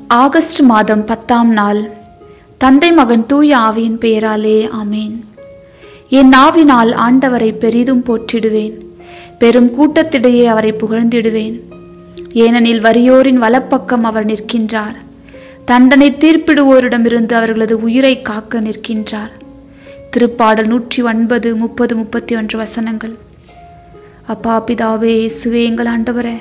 August மாதம் பத்தாம் நாள் தந்தை மகன் தூய ஆவியின் பெயராலே ஆமேன் என் நாவினால் ஆண்டவரை பெரிதும் போற்றிடுவேன் பெரும் கூட்டத்திடையே அவரை புகழ்ந்திடுவேன் ஏனெனில் வறியோரின் வலப்பக்கம் அவர் நிற்கின்றார் தண்டனை தீர்ப்பிடுவோரிடமிருந்து அவர்களது உயிரை காக்க நிற்கின்றார் திருப்பாடல் நூற்றி ஒன்பது முப்பது முப்பத்தி ஒன்று வசனங்கள் அப்பா பிதாவே இயேசுவே எங்கள் ஆண்டவரே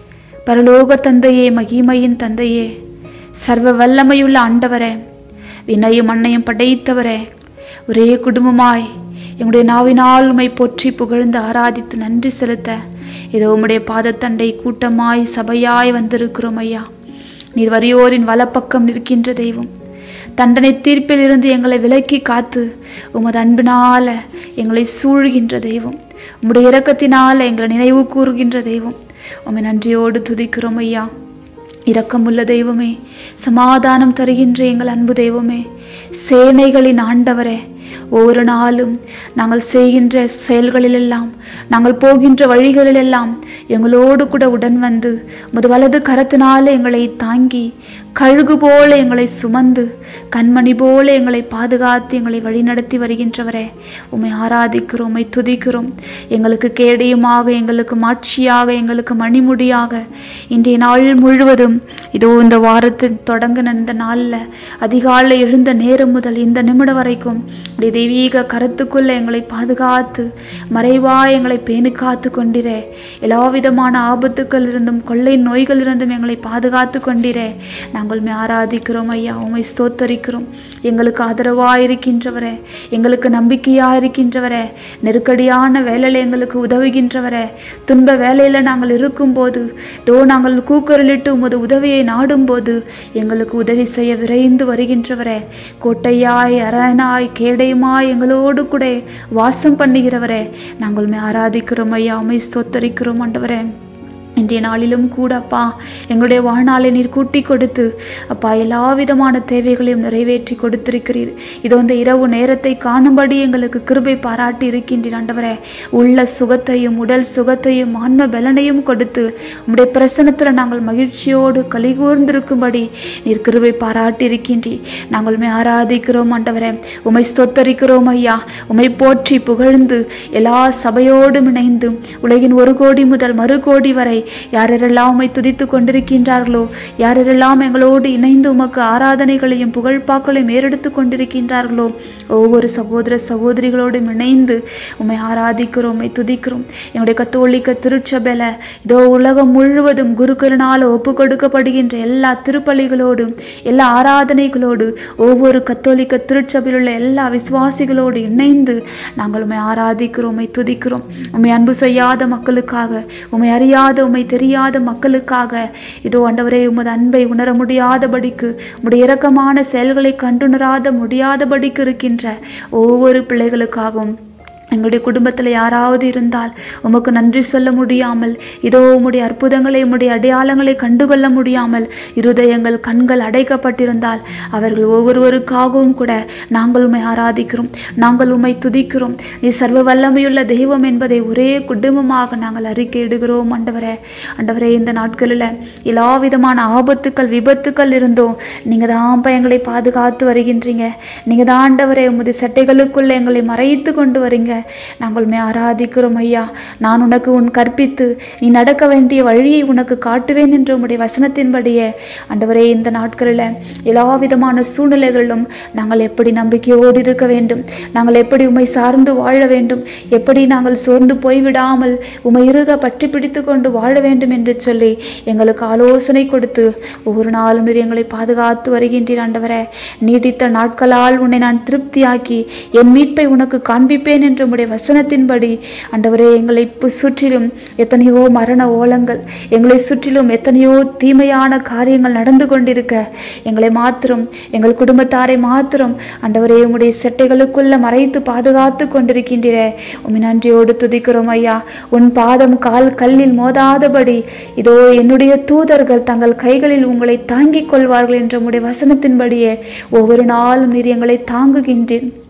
பரலோக தந்தையே மகிமையின் தந்தையே சர்வ வல்லமையுள்ள ஆண்டவரே விண்ணையும் மண்ணையும் படைத்தவரே ஒரே குடும்பமாய் எங்களுடைய நாவினால் உமை போற்றி புகழ்ந்து ஆராதித்து நன்றி செலுத்த இதோ உம்முடைய பாதத்தண்டை கூட்டமாய் சபையாய் வந்திருக்கிறோம் ஐயா நீர் வறியோரின் வலப்பக்கம் நிற்கின்ற தெய்வம் தண்டனை தீர்ப்பில் இருந்து எங்களை விலக்கி காத்து உமது அன்பினால எங்களை சூழ்கின்ற தெய்வம் உம்முடைய இரக்கத்தினால எங்களை நினைவு கூறுகின்ற தெய்வம் உம்மை நன்றியோடு துதிக்கிறோம் ஐயா இரக்கமுள்ள தெய்வமே சமாதானம் தருகின்ற எங்கள் அன்பு தெய்வமே சேனைகளின் ஆண்டவரே ஒவ்வொரு நாளும் நாங்கள் செய்கின்ற செயல்களிலெல்லாம் நாங்கள் போகின்ற வழிகளிலெல்லாம் எங்களோடு கூட உடன் வந்து முது வலது கரத்தினால எங்களை தாங்கி கழுகு போல எங்களை சுமந்து கண்மணி போல எங்களை பாதுகாத்து எங்களை வழிநடத்தி வருகின்றவரே உம்மை ஆராதிக்கிறோம் உம்மை துதிக்கிறோம் எங்களுக்கு கேடயமாக எங்களுக்கு மாட்சியாக எங்களுக்கு மணிமுடியாக இன்றைய நாள் முழுவதும் இதோ இந்த வாரத்தின் தொடங்கின இந்த நாளில் அதிகாலை எழுந்த நேரம் முதல் இந்த நிமிடம் வரைக்கும் உடைய தெய்வீக கருத்துக்குள்ள எங்களை பாதுகாத்து மறைவா எங்களை பேணி காத்து கொண்டிரே எல்லா விதமான ஆபத்துக்கள் இருந்தும் கொள்ளை நோய்கள் இருந்தும் எங்களை பாதுகாத்து கொண்டிரே நாங்கள் உம்மை ஆராதிக்கிறோம் ஐயா உம்மை ஸ்தோத்தரிக்கிறோம் எங்களுக்கு ஆதரவாக இருக்கின்றவரே எங்களுக்கு நம்பிக்கையாக இருக்கின்றவரே நெருக்கடியான வேலையில் எங்களுக்கு உதவுகின்றவரே துன்ப வேலையில் நாங்கள் இருக்கும்போது தோ நாங்கள் கூக்குரலிட்டு உமது உதவியை நாடும்போது எங்களுக்கு உதவி செய்ய விரைந்து வருகின்றவரே கோட்டையாய் அரணாய் கேடயமாய் எங்களோடு கூட வாசம் பண்ணுகிறவரே நாங்கள் உம்மை ஆராதிக்கிறோம் ஐயா உம்மை ஸ்தோத்தரிக்கிறோம் ஆண்டவரே இன்றைய நாளிலும் கூட அப்பா எங்களுடைய வாழ்நாளை நீர் கூட்டி கொடுத்து அப்பா எல்லா விதமான தேவைகளையும் நிறைவேற்றி கொடுத்திருக்கிறீர் இதோ இந்த இரவு நேரத்தை காணும்படி எங்களுக்கு கிருபை பாராட்டி இருக்கின்றீர் ஆண்டவரே உள்ள சுகத்தையும் உடல் சுகத்தையும் ஆன்ம பலனையும் கொடுத்து உம்முடைய பிரசனத்தில் நாங்கள் மகிழ்ச்சியோடு கலிகூர்ந்திருக்கும்படி நீர் கிருபை பாராட்டி இருக்கின்றீர் நாங்கள் உண்மை ஆராதிக்கிறோம் ஆண்டவரே உமை ஸ்தோத்தரிக்கிறோம் ஐயா உமை போற்றி புகழ்ந்து எல்லா சபையோடும் இணைந்து உலகின் ஒரு கோடி முதல் மறு கோடி வரை யாரெல்லாம் உம்மை துதித்து கொண்டிருக்கின்றார்களோ யாரெல்லாம் எங்களோடு இணைந்து உமக்கு ஆராதனைகளையும் புகழ்பாக்களையும் ஏறெடுத்து கொண்டிருக்கின்றார்களோ ஒவ்வொரு சகோதர சகோதரிகளோடும் இணைந்து உம்மை ஆராதிக்கிறோம் உம்மை துதிக்கிறோம் எங்களுடைய கத்தோலிக்க திருச்சபையில இதோ உலகம் முழுவதும் குருக்கரனால் ஒப்பு கொடுக்கப்படுகின்ற எல்லா திருப்பலிகளோடும் எல்லா ஆராதனைகளோடு ஒவ்வொரு கத்தோலிக்க திருச்சபையில் உள்ள எல்லா விசுவாசிகளோடு இணைந்து நாங்கள் உம்மை ஆராதிக்கிறோம் உம்மை துதிக்கிறோம் உம்மை அன்பு செய்யாத மக்களுக்காக உம்மை அறியாத உம்மை தெரியாத மக்களுக்காக இதோ ஆண்டவரே உமது அன்பை உணர முடியாதபடிக்கு உம்முடைய இரக்கமான செயல்களை கண்டுணராத முடியாதபடிக்கு இருக்கின்ற ஒவ்வொரு பிள்ளைகளுக்காகவும் எங்களுடைய குடும்பத்தில் யாராவது இருந்தால் உமக்கு நன்றி சொல்ல முடியாமல் இதோ உம்முடைய அற்புதங்களை உம்முடைய அடையாளங்களை கண்டுகொள்ள முடியாமல் இருதயங்கள் கண்கள் அடைக்கப்பட்டிருந்தால் அவர்கள் ஒவ்வொருவருக்காகவும் கூட நாங்கள் உம்மை ஆராதிக்கிறோம் நாங்கள் உம்மை துதிக்கிறோம் நீ சர்வ வல்லமையுள்ள தெய்வம் என்பதை ஒரே குடும்பமாக நாங்கள் அறிக்கையிடுகிறோம் ஆண்டவரே ஆண்டவரே இந்த நாட்களில் எல்லா விதமான ஆபத்துக்கள் விபத்துக்கள் இருந்தோம் நீங்கள் தான் எங்களை பாதுகாத்து வருகின்றீங்க நீங்கள் தான் ஆண்டவரே உமது சட்டைகளுக்குள்ள எங்களை மறைத்து கொண்டு வரீங்க நாங்கள் உண்மை ஆராதிக்கிறோம் ஐயா நான் உனக்கு உன் கற்பித்து நீ நடக்க வேண்டிய வழியை உனக்கு காட்டுவேன் என்ற உம்முடைய வசனத்தின்படியே ஆண்டவரே இந்த நாட்களில் எல்லா விதமான சூழ்நிலைகளிலும் நாங்கள் எப்படி நம்பிக்கையோடு இருக்க வேண்டும் நாங்கள் எப்படி உம்மை சார்ந்து வாழ வேண்டும் எப்படி நாங்கள் சோர்ந்து போய்விடாமல் உம்மை இருக பற்றி பிடித்து கொண்டு வாழ வேண்டும் என்று சொல்லி எங்களுக்கு ஆலோசனை கொடுத்து ஒவ்வொரு நாளும் நீர் எங்களை பாதுகாத்து வருகின்றீர் ஆண்டவரே நீடித்த நாட்களால் உன்னை நான் திருப்தியாக்கி என் மீட்பை உனக்கு காண்பிப்பேன் என்ற உம்முடைய வசனத்தின்படி ஆண்டவரே எங்களை பு- சுற்றிலும் எத்தனையோ மரண ஓலங்கள் எங்களை சுற்றிலும் எத்தனையோ தீமையான காரியங்கள் நடந்து கொண்டிருக்க எங்களை மாத்திரம் எங்கள் குடும்பத்தாரை மாத்திரம் ஆண்டவரே உம்முடைய செட்டைகளுக்குள்ள மறைத்து பாதுகாத்து கொண்டிருக்கின்றீரே உம்மை நன்றியோடு துதிக்கிறோம் ஐயா உன் பாதம் கால் கல்லில் மோதாதபடி இதோ என்னுடைய தூதர்கள் தங்கள் கைகளில் உங்களை தாங்கிக் கொள்வார்கள் என்ற உம்முடைய வசனத்தின்படியே ஒவ்வொரு நாளும் நீர் எங்களை தாங்குகின்றீர்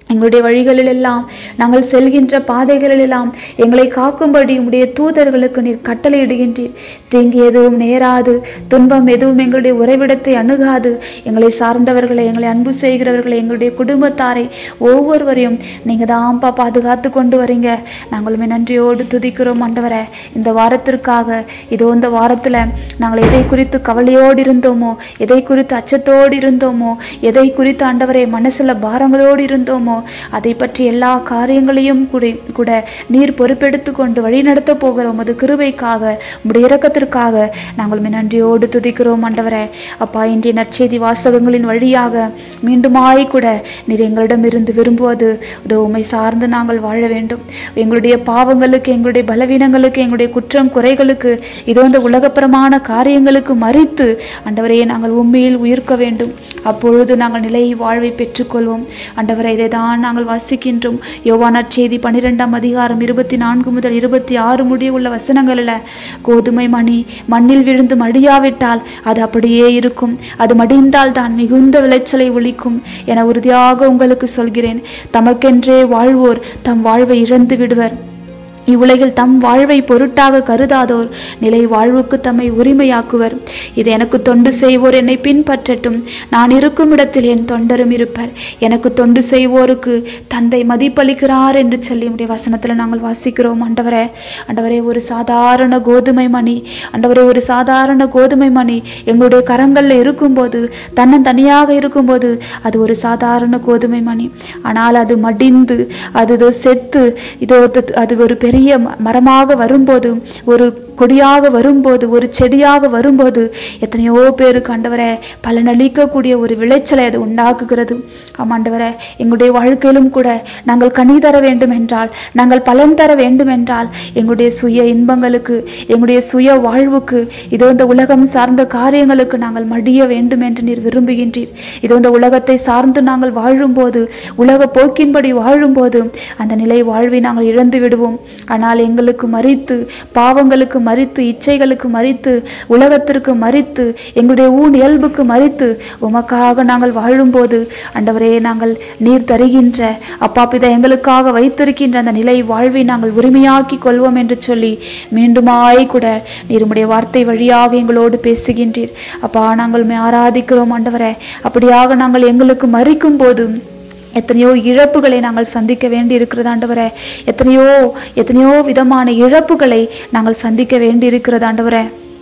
எங்களுடைய வழிகளிலெல்லாம் நாங்கள் செல்கின்ற பாதைகளிலெல்லாம் எங்களை காக்கும்படி உம்முடைய தூதர்களுக்கு நீர் கட்டளையிடுகின்றீர் தீங்கு எதுவும் நேராது துன்பம் எதுவும் எங்களுடைய உறைவிடத்தை அணுகாது எங்களை சார்ந்தவர்களை எங்களை அன்பு செய்கிறவர்களை எங்களுடைய குடும்பத்தாரை ஒவ்வொருவரையும் நீங்கள் தான்ப்பா பாதுகாத்து கொண்டு வரீங்க நாங்களுமே நன்றியோடு துதிக்கிறோம் ஆண்டவரே இந்த வாரத்திற்காக இதோ இந்த வாரத்தில் நாங்கள் எதை குறித்து கவலையோடு இருந்தோமோ எதை குறித்து அச்சத்தோடு இருந்தோமோ எதை குறித்து ஆண்டவரே மனசுல பாரங்களோடு இருந்தோமோ அதை பற்றி எல்லா காரியங்களையும் கூட கூட நீர் பொறுப்பெடுத்து கொண்டு வழிநடத்த போகிறோம் அது கிருபைக்காக உம்முடைய இரக்கத்திற்காக நாங்கள் உம்மை நன்றியோடு துதிக்கிறோம் ஆண்டவரே அப்பா இன்றைய நற்செய்தி வாசகங்களின் வழியாக மீண்டுமாய் கூட நீர் எங்களிடமிருந்து விரும்புவது இதோ உம்மை சார்ந்து நாங்கள் வாழ வேண்டும் எங்களுடைய பாவங்களுக்கு எங்களுடைய பலவீனங்களுக்கு எங்களுடைய குற்றம் குறைகளுக்கு இதோ இந்த உலகப்புறமான காரியங்களுக்கு மறித்து ஆண்டவரையே நாங்கள் உண்மையில் உயிர்க்க வேண்டும் அப்பொழுது நாங்கள் நிலை வாழ்வை பெற்றுக்கொள்வோம் ஆண்டவரை இதை தான் நாங்கள் வாசிக்கின்றோம் யோவானார் செய்தி பன்னிரெண்டாம் அதிகாரம் இருபத்தி நான்கு முதல் இருபத்தி ஆறு முடிய உள்ள வசனங்களில் கோதுமை மணி மண்ணில் விழுந்து மடியாவிட்டால் அது அப்படியே இருக்கும் அது மடிந்தால் தான் மிகுந்த விளைச்சலை ஒழிக்கும் என உறுதியாக உங்களுக்கு சொல்கிறேன் தமக்கென்றே வாழ்வோர் தம் வாழ்வை இழந்து விடுவர் இவ்வுலகில் தம் வாழ்வை பொருட்டாக கருதாதோர் நிலை வாழ்வுக்கு தம்மை உரிமையாக்குவர் இது எனக்கு தொண்டு செய்வோர் என்னை பின்பற்றட்டும் நான் இருக்கும் இடத்தில் என் தொண்டரும் இருப்பர் எனக்கு தொண்டு செய்வோருக்கு தந்தை மதிப்பளிக்கிறார் என்று சொல்லி உடைய வசனத்தில் நாங்கள் வாசிக்கிறோம் ஆண்டவரே ஆண்டவரே ஒரு சாதாரண கோதுமை மணி ஆண்டவரே ஒரு சாதாரண கோதுமை மணி எங்களுடைய கரங்களில் இருக்கும்போது தன்னந்தனியாக இருக்கும்போது அது ஒரு சாதாரண கோதுமை மணி ஆனால் அது மடிந்து அது இதோ செத்து இதோ அது- அது ஒரு பெரிய ம- மரமாக வரும்போது ஒரு கொடியாக வரும்போது ஒரு செடியாக வரும்போது எத்தனையோ பேருக்கு ஆண்டவரே பலனளிக்கக்கூடிய ஒரு விளைச்சலை அது உண்டாக்குகிறது ஆமாண்டவரே எங்களுடைய வாழ்க்கையிலும் கூட நாங்கள் கனி தர வேண்டும் என்றால் நாங்கள் பலன் தர வேண்டும் என்றால் எங்களுடைய சுய இன்பங்களுக்கு எங்களுடைய சுய வாழ்வுக்கு இதோ இந்த உலகம் சார்ந்த காரியங்களுக்கு நாங்கள் மடிய வேண்டும் என்று நீர் விரும்புகின்றீர் இதோ இந்த உலகத்தை சார்ந்து நாங்கள் வாழும்போது உலக போக்கின்படி வாழும்போது அந்த நிலை வாழ்வை நாங்கள் இழந்து விடுவோம் ஆனால் எங்களுக்கு மறித்து பாவங்களுக்கு மறித்து இச்சைகளுக்கு மறித்து உலகத்திற்கு மறித்து எங்களுடைய ஊன் இயல்புக்கு மறித்து உமக்காக நாங்கள் வாழும்போது ஆண்டவரே நாங்கள் நீர் தருகின்ற அப்பா பிதா எங்களுக்காக வைத்திருக்கின்ற அந்த நிலை வாழ்வை நாங்கள் உரிமையாக்கி கொள்வோம் என்று சொல்லி மீண்டுமாய் கூட நீர் உம்முடைய வார்த்தை வழியாக எங்களோடு பேசுகின்றீர் அப்பா நாங்கள் உம்மை ஆராதிக்கிறோம் ஆண்டவரே அப்படியாக நாங்கள் எங்களுக்கு மறிக்கும் போது எத்தனையோ இழப்புகளை நாங்கள் சந்திக்க வேண்டி இருக்கிறது ஆண்டவரே எத்தனையோ எத்தனையோ விதமான இழப்புகளை நாங்கள் சந்திக்க வேண்டி இருக்கிறது ஆண்டவரே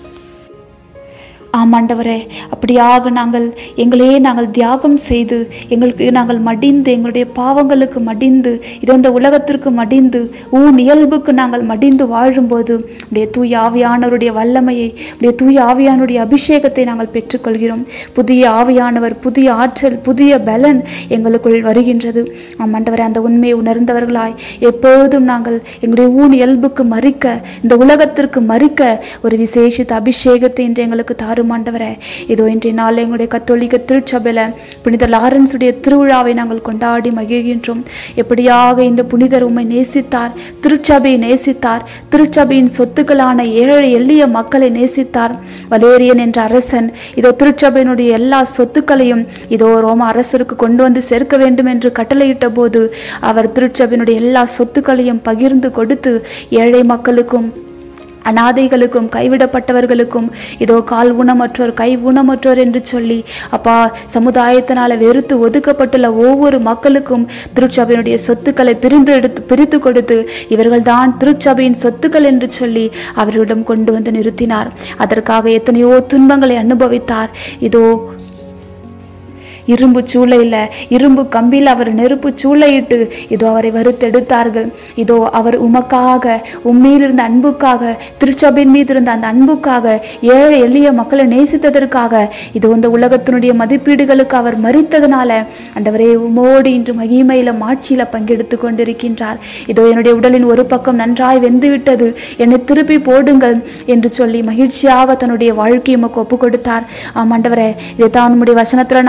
ஆமாண்டவரே அப்படியாக நாங்கள் எங்களையே நாங்கள் தியாகம் செய்து எங்களுக்கு நாங்கள் மடிந்து எங்களுடைய பாவங்களுக்கு மடிந்து இதோ இந்த உலகத்திற்கு மடிந்து ஊன் இயல்புக்கு நாங்கள் மடிந்து வாழும்போது உடைய தூய ஆவியானவருடைய வல்லமையை உடைய தூய ஆவியானுடைய அபிஷேகத்தை நாங்கள் பெற்றுக்கொள்கிறோம் புதிய ஆவியானவர் புதிய ஆற்றல் புதிய பலன் எங்களுக்குள் வருகின்றது ஆமாண்டவரே அந்த உண்மையை உணர்ந்தவர்களாய் எப்பொழுதும் நாங்கள் எங்களுடைய ஊன் இயல்புக்கு மறிக்க இந்த உலகத்திற்கு மறிக்க ஒரு விசேஷித்த அபிஷேகத்தை இன்று எங்களுக்கு தாரும் ஆண்டவரே இதோ இன்றைய நாள் எங்களுடைய கத்தோலிக்க திருச்சபையில புனித லாரன்ஸுடைய திருவிழாவை நாங்கள் கொண்டாடி மகிழ்கின்றோம் எப்படியாக இந்த புனிதர் உம்மை நேசித்தார் திருச்சபையை நேசித்தார் திருச்சபையின் சொத்துக்களான ஏழை எளிய மக்களை நேசித்தார் வலேரியன் என்ற அரசன் இதோ திருச்சபையினுடைய எல்லா சொத்துக்களையும் இதோ ரோம அரசருக்கு கொண்டு வந்து சேர்க்க வேண்டும் என்று கட்டளையிட்ட போது அவர் திருச்சபையினுடைய எல்லா சொத்துக்களையும் பகிர்ந்து கொடுத்து ஏழை மக்களுக்கும் அனாதைகளுக்கும் கைவிடப்பட்டவர்களுக்கும் இதோ கால் ஊனமற்றோர் கை ஊனமற்றோர் என்று சொல்லி அப்பா சமுதாயத்தினால வெறுத்து ஒதுக்கப்பட்டுள்ள ஒவ்வொரு மக்களுக்கும் திருச்சபையினுடைய சொத்துக்களை பிரிந்து எடுத்து பிரித்து கொடுத்து இவர்கள்தான் திருச்சபையின் சொத்துக்கள் என்று சொல்லி அவர்களிடம் கொண்டு வந்து நிறுத்தினார் அதற்காக எத்தனையோ துன்பங்களை அனுபவித்தார் இதோ இரும்பு சூளையில் இரும்பு கம்பியில் அவர் நெருப்பு சூளையிட்டு இதோ அவரை வறுத்தெடுத்தார்கள் இதோ அவர் உமக்காக உம்மீது இருந்த அன்புக்காக திருச்சபையின் மீது இருந்த அந்த அன்புக்காக ஏழை எளிய மக்களை நேசித்ததற்காக இதோ இந்த உலகத்தினுடைய மதிப்பீடுகளுக்கு அவர் மறித்ததுனால ஆண்டவரே உமோடு இன்று மகிமையில மாட்சியில பங்கெடுத்து கொண்டிருக்கின்றார் இதோ என்னுடைய உடலின் ஒரு பக்கம் நன்றாய் வெந்துவிட்டது என்னை திருப்பி போடுங்கள் என்று சொல்லி மகிழ்ச்சியாக தன்னுடைய வாழ்க்கையை உமக்கு ஒப்பு கொடுத்தார் ஆம் ஆண்டவரே இதைத்தான் உம்முடைய வசனத்துல நாங்கள் வாசி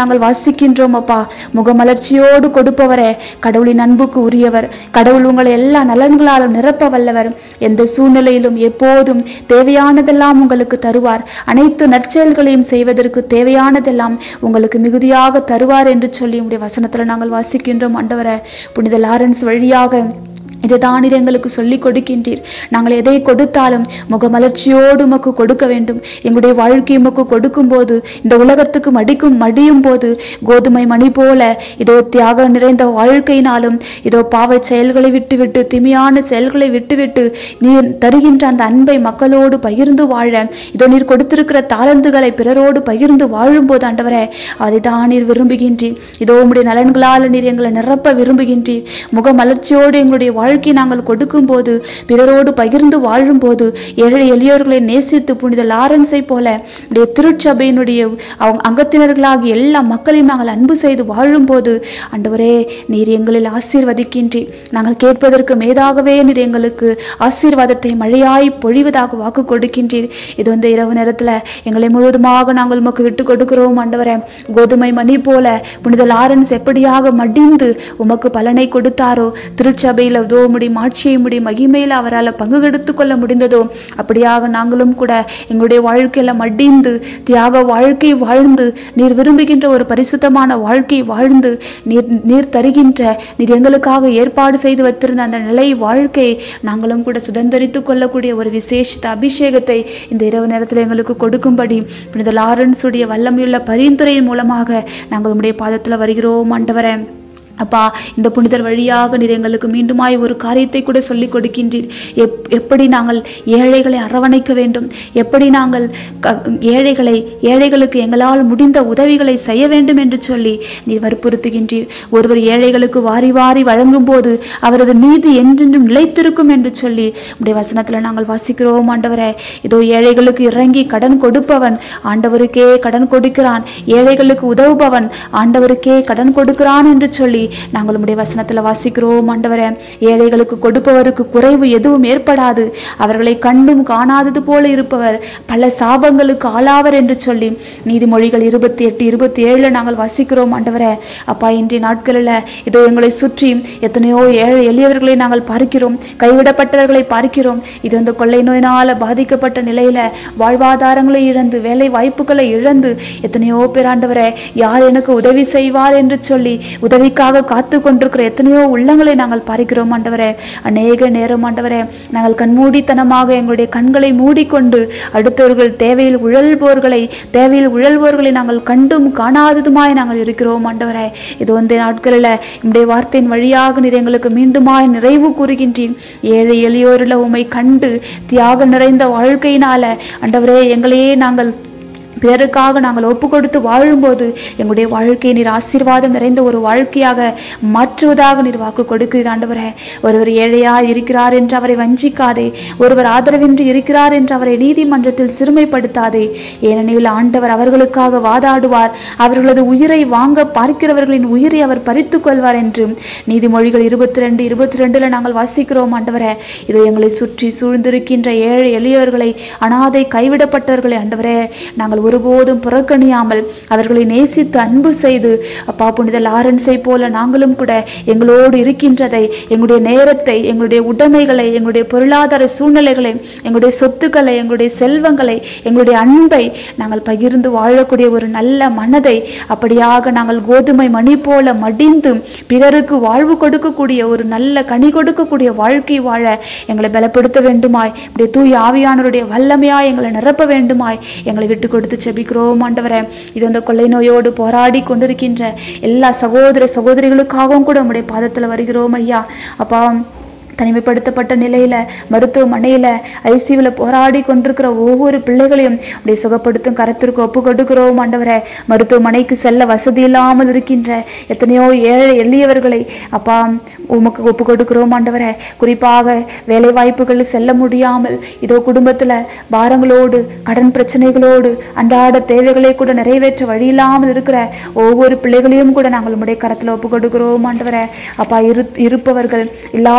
வாசிக்கின்றோம் அப்பா முகமலர்ச்சியோடு கொடுப்பவரே கடவுளின் அன்புக்கு உரியவர் கடவுள் உங்களை எல்லா நலன்களாலும் நிரப்ப வல்லவர் எந்த சூழ்நிலையிலும் எப்போதும் தேவையானதெல்லாம் உங்களுக்கு தருவார் அனைத்து நற்செயல்களையும் செய்வதற்கு தேவையானதெல்லாம் உங்களுக்கு மிகுதியாக தருவார் என்று சொல்லி உடைய வசனத்துல நாங்கள் வாசிக்கின்றோம் ஆண்டவரே புனித லாரன்ஸ் வழியாக இதுதான் நீர் எங்களுக்கு சொல்லிக் கொடுக்கின்றீர் நாங்கள் எதை கொடுத்தாலும் முகமலர்ச்சியோடு உமக்கு கொடுக்க வேண்டும் எங்களுடைய வாழ்க்கை உமக்கு கொடுக்கும்போது இந்த உலகத்துக்கு மடிக்கும் மடியும் போது கோதுமை மணி போல இதோ தியாகம் நிறைந்த வாழ்க்கையினாலும் இதோ பாவச் செயல்களை விட்டுவிட்டு திமையான செயல்களை விட்டுவிட்டு நீர் தருகின்ற அந்த அன்பை மக்களோடு பகிர்ந்து வாழ இதோ நீர் கொடுத்திருக்கிற தாளந்துகளை பிறரோடு பகிர்ந்து வாழும்போது ஆண்டவரே அதை தான் நீர் விரும்புகின்றீர் இதோ உம்முடைய நலன்களால் நீர் எங்களை நிரப்ப விரும்புகின்றீர் முகமலர்ச்சியோடு எங்களுடைய வாழ்க்கை நாங்கள் கொடுக்கும்போது பிறரோடு பகிர்ந்து வாழும்போது ஏழை எளியோர்களை நேசித்து புனித லாரன்ஸை போல உடைய திருச்சபையினுடைய அவங்க அங்கத்தினர்களாகிய எல்லா மக்களையும் நாங்கள் அன்பு செய்து வாழும்போது ஆண்டவரே நீர் எங்களில் ஆசீர்வதிக்கின்றீர் நாங்கள் கேட்பதற்கு மேதாகவே நீர் எங்களுக்கு ஆசீர்வாதத்தை மழையாய் பொழிவதாக வாக்கு கொடுக்கின்றீர் இது வந்து இரவு நேரத்துல எங்களை முழுவதுமாக நாங்கள் உமக்கு விட்டு கொடுக்கிறோம் ஆண்டவரே கோதுமை மணி போல புனித லாரன்ஸ் எப்படியாக மடிந்து உமக்கு பலனை கொடுத்தாரோ திருச்சபையில் அதோ முடி மாட்சியை முடி மகிமையில் அவரால் பங்கு எடுத்துக் கொள்ள முடிந்ததோ அப்படியாக நாங்களும் கூட எங்களுடைய வாழ்க்கையில மடிந்து தியாக வாழ்க்கை வாழ்ந்து நீர் விரும்புகின்ற ஒரு பரிசுத்தமான வாழ்க்கை வாழ்ந்து நீர் நீர் தருகின்ற நீர் எங்களுக்காக ஏற்பாடு செய்து வைத்திருந்த அந்த நிலை வாழ்க்கை நாங்களும் கூட சுதந்திரித்துக் கொள்ளக்கூடிய ஒரு விசேஷித்த அபிஷேகத்தை இந்த இரவு நேரத்தில் எங்களுக்கு கொடுக்கும்படி புனித லாரன்ஸுடைய வல்லமையுள்ள பரிந்துரையின் மூலமாக நாங்கள் உம்முடைய பாதத்தில் வருகிறோம் ஆண்டவரே அப்பா இந்த புனிதர் வழியாக நீர் எங்களுக்கு மீண்டுமாய் ஒரு காரியத்தை கூட சொல்லிக் கொடுக்கின்றீர் எப் எப்படி நாங்கள் ஏழைகளை அரவணைக்க வேண்டும் எப்படி நாங்கள் க- ஏழைகளை ஏழைகளுக்கு எங்களால் முடிந்த உதவிகளை செய்ய வேண்டும் என்று சொல்லி நீர் வற்புறுத்துகின்றீர் ஒருவர் ஏழைகளுக்கு வாரி வாரி வழங்கும் போது அவரது நீதி என்றென்றும் நிலைத்திருக்கும் என்று சொல்லி உடைய வசனத்தில் நாங்கள் வாசிக்கிறோம் ஆண்டவரே இதோ ஏழைகளுக்கு இறங்கி கடன் கொடுப்பவன் ஆண்டவருக்கே கடன் கொடுக்கிறான் ஏழைகளுக்கு உதவுபவன் ஆண்டவருக்கே கடன் கொடுக்கிறான் என்று சொல்லி நாங்கள் உம்முடைய வசனத்தில் வாசிக்கிறோம் ஆண்டவரே ஏழைகளுக்கு கொடுப்பவருக்கு குறைவு எதுவும் ஏற்படாது அவர்களை கண்டும் காணாதது போல இருப்பவர் பல சாபங்களுக்கு ஆளாவர் என்று சொல்லி நீதிமொழிகள் இருபத்தி எட்டு இருபத்தி ஏழுல நாங்கள் வாசிக்கிறோம் ஆண்டவரே அப்பா இன்றைய நாட்களில் இதோ எங்களை சுற்றி எத்தனையோ ஏழை எளியவர்களை நாங்கள் பார்க்கிறோம் கைவிடப்பட்டவர்களை பார்க்கிறோம் இது அந்த கொள்ளை நோயினால் பாதிக்கப்பட்ட நிலையில வாழ்வாதாரங்களை இழந்து வேலை வாய்ப்புகளை இழந்து எத்தனையோ பேர் ஆண்டவரே யார் எனக்கு உதவி செய்வார் என்று சொல்லி உதவிக்காக காத்து கொண்டிருக்கிற எத்தனையோ உள்ளங்களை நாங்கள் பார்க்கிறோம் ஆண்டவரே அநேக நேரம் ஆண்டவரே நாங்கள் கண்மூடித்தனமாக எங்களுடைய கண்களை மூடிக்கொண்டு அடுத்தவர்கள் தேவையில் உழல்போர்களை தேவையில் உழல்வோர்களை நாங்கள் கண்டும் காணாததுமாய் நாங்கள் இருக்கிறோம் ஆண்டவரே இது வந்து நாட்களில் நம்முடைய வார்த்தையின் வழியாக நீர் எங்களுக்கு மீண்டுமாய் நிறைவு கூறுகின்றீர் ஏழை எளியோரில் உம்மை கண்டு தியாகம் நிறைந்த வாழ்க்கையினால ஆண்டவரே எங்களையே நாங்கள் பிறருக்காக நாங்கள் ஒப்பு கொடுத்து வாழும்போது எங்களுடைய வாழ்க்கையை நீர் ஆசீர்வாதம் நிறைந்த ஒரு வாழ்க்கையாக மாற்றுவதாக நீர் வாக்கு கொடுக்கிறீர் ஆண்டவரே ஒருவர் ஏழையா இருக்கிறார் என்று அவரை வஞ்சிக்காதே ஒருவர் ஆதரவின்றி இருக்கிறார் என்று அவரை நீதிமன்றத்தில் சிறுமைப்படுத்தாதே ஏனெனில் ஆண்டவர் அவர்களுக்காக வாதாடுவார் அவர்களது உயிரை வாங்க பார்க்கிறவர்களின் உயிரை அவர் பறித்துக் கொள்வார் என்று நீதிமொழிகள் இருபத்தி ரெண்டு இருபத்தி ரெண்டுல நாங்கள் வாசிக்கிறோம் ஆண்டவரே இதோ எங்களை சுற்றி சூழ்ந்திருக்கின்ற ஏழை எளியவர்களை அனாதை கைவிடப்பட்டவர்களை ஆண்டவரே நாங்கள் ஒருபோதும் புறக்கணியாமல் அவர்களை நேசித்து அன்பு செய்து அப்பா புனித லாரன்ஸை போல நாங்களும் கூட எங்களோடு இருக்கின்றதை எங்களுடைய நேரத்தை எங்களுடைய உடைமைகளை எங்களுடைய பொருளாதார சூழ்நிலைகளை எங்களுடைய சொத்துக்களை எங்களுடைய செல்வங்களை எங்களுடைய அன்பை நாங்கள் பகிர்ந்து வாழக்கூடிய ஒரு நல்ல மனதை அப்படியாக நாங்கள் கோதுமை மணி போல மடிந்து பிறருக்கு வாழ்வு கொடுக்கக்கூடிய ஒரு நல்ல கனி கொடுக்கக்கூடிய வாழ்க்கை வாழ எங்களை பலப்படுத்த வேண்டுமாய் இப்படி தூய் ஆவியானவருடைய வல்லமையாய் எங்களை நிரப்ப வேண்டுமாய் எங்களை விட்டு கொடுத்து செபிக்கிறோம் ஆண்டவரே இது அந்த கொள்ளை நோயோடு போராடி கொண்டிருக்கின்ற எல்லா சகோதர சகோதரிகளுக்காகவும் கூட உம்முடைய பாதத்தில் வருகிறோம் ஐயா அப்பா தனிமைப்படுத்தப்பட்ட நிலையில மருத்துவமனையில ஐசியூல போராடி கொண்டிருக்கிற ஒவ்வொரு பிள்ளைகளையும் அப்படியே சுகப்படுத்தும் கரத்திற்கு ஒப்பு கொடுக்கிறோம் ஆண்டவரே மருத்துவமனைக்கு செல்ல வசதி இல்லாமல் இருக்கின்ற எத்தனையோ ஏழை எளியவர்களை அப்பா உமக்கு ஒப்பு கொடுக்கிறோம் ஆண்டவரே குறிப்பாக வேலை வாய்ப்புகளில் செல்ல முடியாமல் இதோ குடும்பத்துல பாரங்களோடு கடன் பிரச்சனைகளோடு அன்றாட தேவைகளை கூட நிறைவேற்ற வழி இல்லாமல் இருக்கிற ஒவ்வொரு பிள்ளைகளையும் கூட நாங்கள் உம்முடைய கரத்துல ஒப்பு கொடுக்கிறோம் ஆண்டவரே அப்பா இரு இருப்பவர்கள் இல்லாதவர்களோடு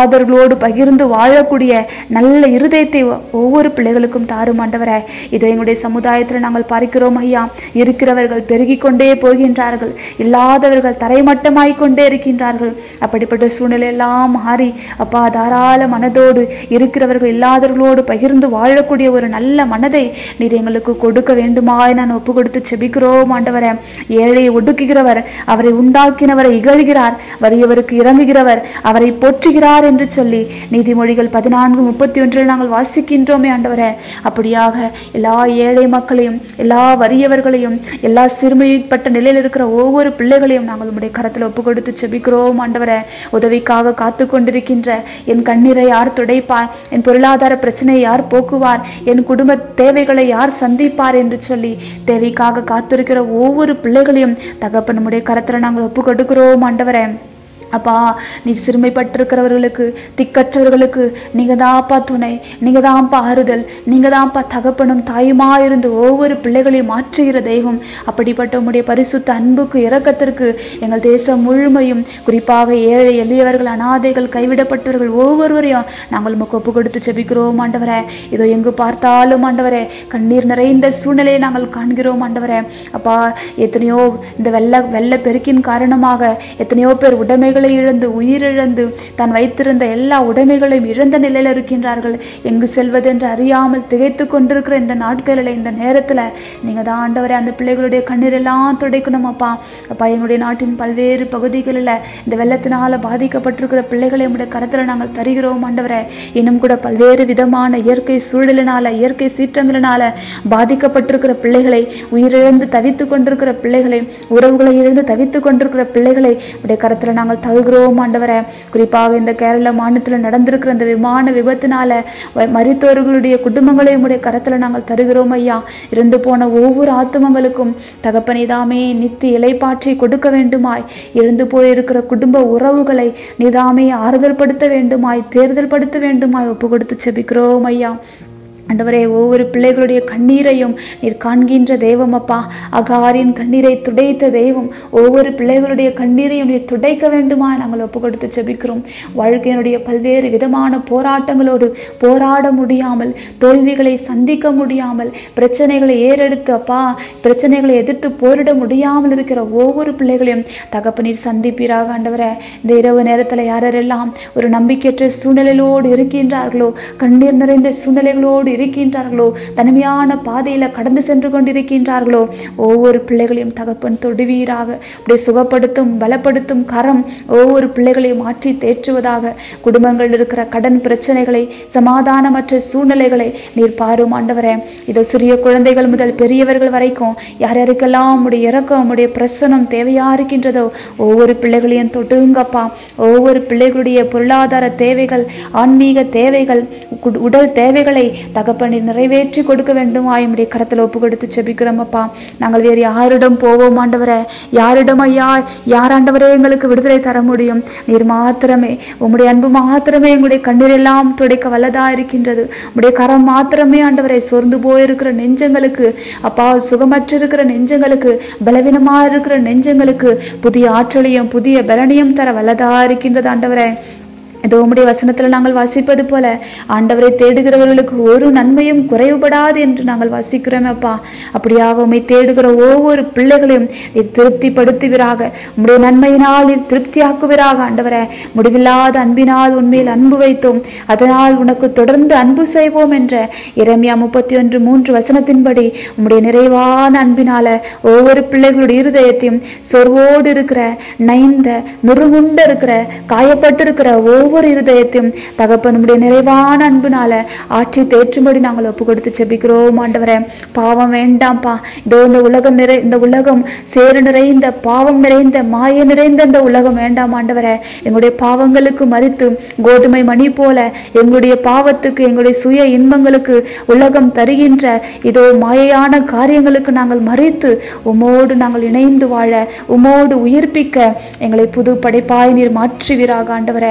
மற்றவர்களோடு பகிர்ந்து வாழக்கூடிய நல்ல இருதயத்தை ஒவ்வொரு பிள்ளைகளுக்கும் தாரும் ஆண்டவரே இதோ எங்களுடைய சமுதாயத்தில் நாங்கள் பார்க்கிறோம் ஐயா இருக்கிறவர்கள் பெருகிக் கொண்டே போகின்றார்கள் இல்லாதவர்கள் தரைமட்டமாய் கொண்டே இருக்கின்றார்கள் அப்படிப்பட்ட சூழ்நிலை எல்லாம் மாறி அப்பா தாராள மனதோடு இருக்கிறவர்கள் இல்லாதவர்களோடு பகிர்ந்து வாழக்கூடிய ஒரு நல்ல மனதை நீர் எங்களுக்கு கொடுக்க வேண்டுமாய் நான் ஒப்பு கொடுத்து செபிக்கிறோம் ஆண்டவரே ஏழையை ஒடுக்குகிறவர் அவரை உண்டாக்கினவரை இகழ்கிறார் வறியவருக்கு இறங்குகிறவர் அவரை போற்றுகிறார் என்று சொல்லி நீதிமொழிகள் பதினான்கு முப்பத்தி ஒன்றில் நாங்கள் வாசிக்கின்றோமே ஆண்டவரே அப்படியாக எல்லா ஏழை மக்களையும் எல்லா வறியவர்களையும் எல்லா சிறுமைப்பட்ட நிலையில் இருக்கிற ஒவ்வொரு பிள்ளைகளையும் நாங்கள் உம்முடைய கரத்தில் ஒப்பு கொடுத்து செபிக்கிறோம் ஆண்டவரே உதவிக்காக காத்து கொண்டிருக்கின்ற என் கண்ணீரை யார் துடைப்பார் என் பொருளாதார பிரச்சனையை யார் போக்குவார் என் குடும்ப தேவைகளை யார் சந்திப்பார் என்று சொல்லி தேவைக்காக காத்திருக்கிற ஒவ்வொரு பிள்ளைகளையும் தகப்பன் நம்முடைய கரத்தில் நாங்கள் ஒப்பு கொடுக்கிறோம் ஆண்டவரே அப்பா நீ சிறுமைப்பட்டிருக்கிறவர்களுக்கு திக்கற்றவர்களுக்கு நீங்க தான்ப்பா துணை நீங்க தான்ப்பா ஆறுதல் நீங்க தான்ப்பா தகப்பனும் தாயுமா இருந்து ஒவ்வொரு பிள்ளைகளையும் மாற்றுகிற தெய்வம் அப்படிப்பட்ட உம்முடைய பரிசுத்த அன்புக்கு இரக்கத்திற்கு எங்கள் தேசம் முழுமையும் குறிப்பாக ஏழை எளியவர்கள் அனாதைகள் கைவிடப்பட்டவர்கள் ஒவ்வொருவரையும் நாங்கள் உமக்கு ஒப்பு கொடுத்து செபிக்கிறோம் ஆண்டவரே இதோ எங்கு பார்த்தாலும் ஆண்டவரே கண்ணீர் நிறைந்த சூழ்நிலையை நாங்கள் காண்கிறோம் ஆண்டவரே அப்பா எத்தனையோ இந்த வெள்ள வெள்ள பெருக்கின் காரணமாக எத்தனையோ பேர் உடைமைகளை இழந்து உயிரிழந்து தான் வைத்திருந்த எல்லா உடைமைகளையும் இழந்த நிலையில் இருக்கின்றார்கள் எங்கு செல்வதென்று அறியாமல் திகைத்து கொண்டிருக்கிற இந்த நாட்களில் இந்த நேரத்தில் நீங்கள் தான் ஆண்டவரே அந்த பிள்ளைகளுடைய கண்ணீரெல்லாம் துடைக்கணும் அப்பா அப்பா எங்களுடைய நாட்டின் பல்வேறு பகுதிகளில் இந்த வெள்ளத்தினால் பாதிக்கப்பட்டிருக்கிற பிள்ளைகளை உடைய கரத்தில் நாங்கள் தருகிறோம் ஆண்டவரே இன்னும் கூட பல்வேறு விதமான இயற்கை சூழலினால இயற்கை சீற்றங்களினால பாதிக்கப்பட்டிருக்கிற பிள்ளைகளை உயிரிழந்து தவித்து கொண்டிருக்கிற பிள்ளைகளை உறவுகளை இழந்து தவித்து கொண்டிருக்கிற பிள்ளைகளை உடைய கரத்தில் நாங்கள் தருகிறோம் ஆண்டவரே குறிப்பாக இந்த கேரள மாநிலத்தில் நடந்திருக்கிற இந்த விமான விபத்தினால வ- மரித்தோர்களுடைய குடும்பங்களை உடைய கரத்தில் நாங்கள் தருகிறோம் ஐயா இறந்து போன ஒவ்வொரு ஆத்துமங்களுக்கும் தகப்பனிதாமே நித்தி இலைப்பாற்றி கொடுக்க வேண்டுமாய் இழந்து போயிருக்கிற குடும்ப உறவுகளை நிதாமே ஆறுதல் படுத்த வேண்டுமாய் தேர்தல் படுத்த வேண்டுமாய் ஒப்பு கொடுத்து செபிக்கிறோம் ஐயா ஆண்டவரே ஒவ்வொரு பிள்ளைகளுடைய கண்ணீரையும் நீர் காண்கின்ற தெய்வம் அப்பா அகாரின் கண்ணீரை துடைத்த தெய்வம் ஒவ்வொரு பிள்ளைகளுடைய கண்ணீரையும் நீர் துடைக்க வேண்டுமா நாங்கள் ஒப்பு கொடுத்து ஜெபிக்கிறோம் வாழ்க்கையினுடைய பல்வேறு விதமான போராட்டங்களோடு போராட முடியாமல் தோல்விகளை சந்திக்க முடியாமல் பிரச்சனைகளை ஏறெடுத்து அப்பா பிரச்சனைகளை எதிர்த்து போரிட முடியாமல் இருக்கிற ஒவ்வொரு பிள்ளைகளையும் தகப்ப நீர் சந்திப்பீராக ஆண்டவரே இந்த இரவு நேரத்தில் யாரெல்லாம் ஒரு நம்பிக்கையற்ற சூழ்நிலையோடு இருக்கின்றார்களோ கண்ணீர் நிறைந்த சூழ்நிலைகளோடு இருக்கின்றார்களோ தனிமையான பாதையில் கடந்து சென்று கொண்டிருக்கின்றார்களோ ஒவ்வொரு பிள்ளைகளையும் தகப்பன் தொடுவீராக அப்படியே சுகப்படுத்தும் பலப்படுத்தும் கரம் ஒவ்வொரு பிள்ளைகளையும் மாற்றி தேற்றுவதாக குடும்பங்கள் இருக்கிற கடன் பிரச்சனைகளை சமாதானமற்ற சூழ்நிலைகளை நீர் பாரும் ஆண்டவரே இதோ சிறிய குழந்தைகள் முதல் பெரியவர்கள் வரைக்கும் யார் யாருக்கெல்லாம் உடைய இறக்கம் உடைய பிரசனம் தேவையா இருக்கின்றதோ ஒவ்வொரு பிள்ளைகளையும் தொட்டுங்கப்பா ஒவ்வொரு பிள்ளைகளுடைய பொருளாதார தேவைகள் ஆன்மீக தேவைகள் குடு- உடல் தேவைகளை தகப்பனை நிறைவேற்றி கொடுக்க வேண்டும் ஆயுடைய கரத்தில் ஒப்பு கொடுத்து செபிக்கிறோம் அப்பா நாங்கள் வேறு யாரிடம் போவோம் ஆண்டவரே யாரிடம் ஐயா யார் ஆண்டவரே எங்களுக்கு விடுதலை தர முடியும் நீர் மாத்திரமே உம்முடைய அன்பு மாத்திரமே எங்களுடைய கண்ணீரெல்லாம் துடைக்க வல்லதா இருக்கின்றது உம்முடைய கரம் மாத்திரமே ஆண்டவரை சோர்ந்து போயிருக்கிற நெஞ்சங்களுக்கு அப்பா சுகமற்றிருக்கிற நெஞ்சங்களுக்கு பலவீனமா இருக்கிற நெஞ்சங்களுக்கு புதிய ஆற்றலையும் புதிய பலனையும் தர வல்லதா இருக்கின்றது ஆண்டவரே இதோ உம்முடைய வசனத்தில் நாங்கள் வாசிப்பது போல ஆண்டவரை தேடுகிறவர்களுக்கு ஒரு நன்மையும் குறைவுபடாது என்று நாங்கள் வாசிக்கிறோம் அப்பா அப்படியாக உம்மை தேடுகிற ஒவ்வொரு பிள்ளைகளையும் நீர் திருப்திப்படுத்துவீராக உம்முடைய நன்மையினால் நீர் திருப்தியாக்குவீராக ஆண்டவரே முடிவில்லாத அன்பினால் உண்மையில் அன்பு வைத்தோம் அதனால் உனக்கு தொடர்ந்து அன்பு செய்வோம் என்ற இரமியா முப்பத்தி ஒன்று மூன்று வசனத்தின்படி உம்முடைய நிறைவான அன்பினால ஒவ்வொரு பிள்ளைகளுடைய இருதயத்தையும் சொர்வோடு இருக்கிற நைந்த நுறுகுண்டு இருக்கிற காயப்பட்டிருக்கிற ஒவ்வொரு இருதயத்தையும் தகப்பன் உம்முடைய நிறைவான அன்பினால ஆற்றி தேற்றும்படி நாங்கள் ஒப்பு கொடுத்து செபிக்கிறோம் ஆண்டவரே பாவம் வேண்டாம்ப்பா இதோ இந்த உலகம் நிறை இந்த உலகம் சேறு நிறைந்த பாவம் நிறைந்த மாய நிறைந்த இந்த உலகம் வேண்டாம் ஆண்டவரே எங்களுடைய பாவங்களுக்கு மறித்து கோதுமை மணி போல எங்களுடைய பாவத்துக்கு எங்களுடைய சுய இன்பங்களுக்கு உலகம் தருகின்ற இதோ மாயையான காரியங்களுக்கு நாங்கள் மறித்து உமோடு நாங்கள் இணைந்து வாழ உமோடு உயிர்ப்பிக்க எங்களை புது படைப்பாய் நீர் மாற்றுவீராக ஆண்டவரே எங்களுடைய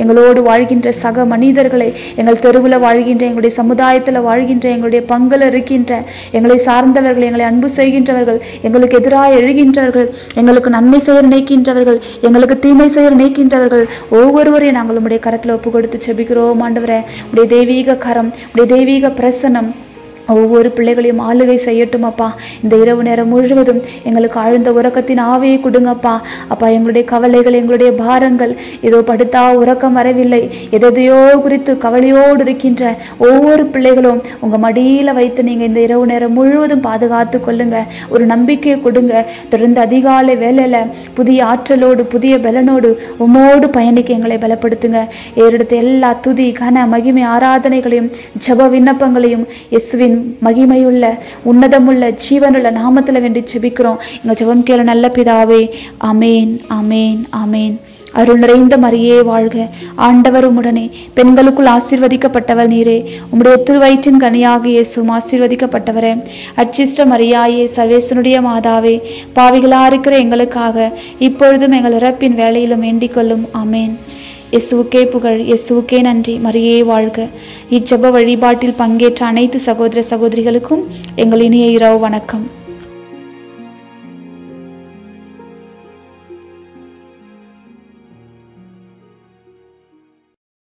எங்களோடு வாழ்கின்ற சக மனிதர்களை எங்கள் தெருவில் வாழ்கின்ற எங்களுடைய சமுதாயத்தில் வாழ்கின்ற எங்களுடைய பங்கில் இருக்கின்ற எங்களை சார்ந்தவர்கள் எங்களை அன்பு செய்கின்றவர்கள் எங்களுக்கு எதிராக எழுகின்றவர்கள் எங்களுக்கு நன்மை செய்ய நினைக்கின்றவர்கள் எங்களுக்கு தீமை செய்ய நினைக்கின்றவர்கள் ஒவ்வொருவரையும் நாங்கள் உம்முடைய கரத்தில் ஒப்பு கொடுத்து செபிக்கிறோம் ஆண்டவரே உடைய தெய்வீக கரம் உடைய தெய்வீக பிரசனம் ஒவ்வொரு பிள்ளைகளையும் ஆளுகை செய்யட்டும் அப்பா இந்த இரவு நேரம் முழுவதும் எங்களுக்கு ஆழ்ந்த உறக்கத்தின் ஆவியை கொடுங்கப்பா அப்பா எங்களுடைய கவலைகள் எங்களுடைய பாரங்கள் ஏதோ படுத்தா உறக்கம் வரவில்லை எதையோ குறித்து கவலையோடு இருக்கின்ற ஒவ்வொரு பிள்ளைகளும் உங்க மடியில வைத்து நீங்க இந்த இரவு நேரம் முழுவதும் பாதுகாத்து கொள்ளுங்க ஒரு நம்பிக்கையை கொடுங்க தொடர்ந்து அதிகாலை வேலையில புதிய ஆற்றலோடு புதிய பலனோடு உமோடு பயணிக்க எங்களை பலப்படுத்துங்க ஏறெடுத்த எல்லா துதி கன மகிமை ஆராதனைகளையும் ஜப விண்ணப்பங்களையும் இயேசுவின் மகிமையுள்ள உன்னதமுள்ள ஜீவனுள்ள நாமத்துல வேண்டி ஜெபிக்கிறோம் எங்க ஜெபம் கேள நல்ல பிதாவே அமேன் அமேன் அமேன் அருள் நிறைந்த மரியே வாழ்க ஆண்டவர் உம்முடனே பெண்களுக்குள் ஆசீர்வதிக்கப்பட்டவர் நீரே உம்முடைய திருவயிற்றின் கனியாக இயேசும் ஆசீர்வதிக்கப்பட்டவரே அச்சிஷ்ட மரியாயே சர்வேசனுடைய மாதாவே பாவிகளா இருக்கிற எங்களுக்காக இப்பொழுதும் எங்கள் இறப்பின் வேலையிலும் வேண்டிக் கொள்ளும் அமேன் இயேசுவுக்கே புகழ் இயேசுவுக்கே நன்றி மரியே வாழ்க இச்செப வழிபாட்டில் பங்கேற்ற அனைத்து சகோதர சகோதரிகளுக்கும் எங்கள் இனிய இரவு வணக்கம்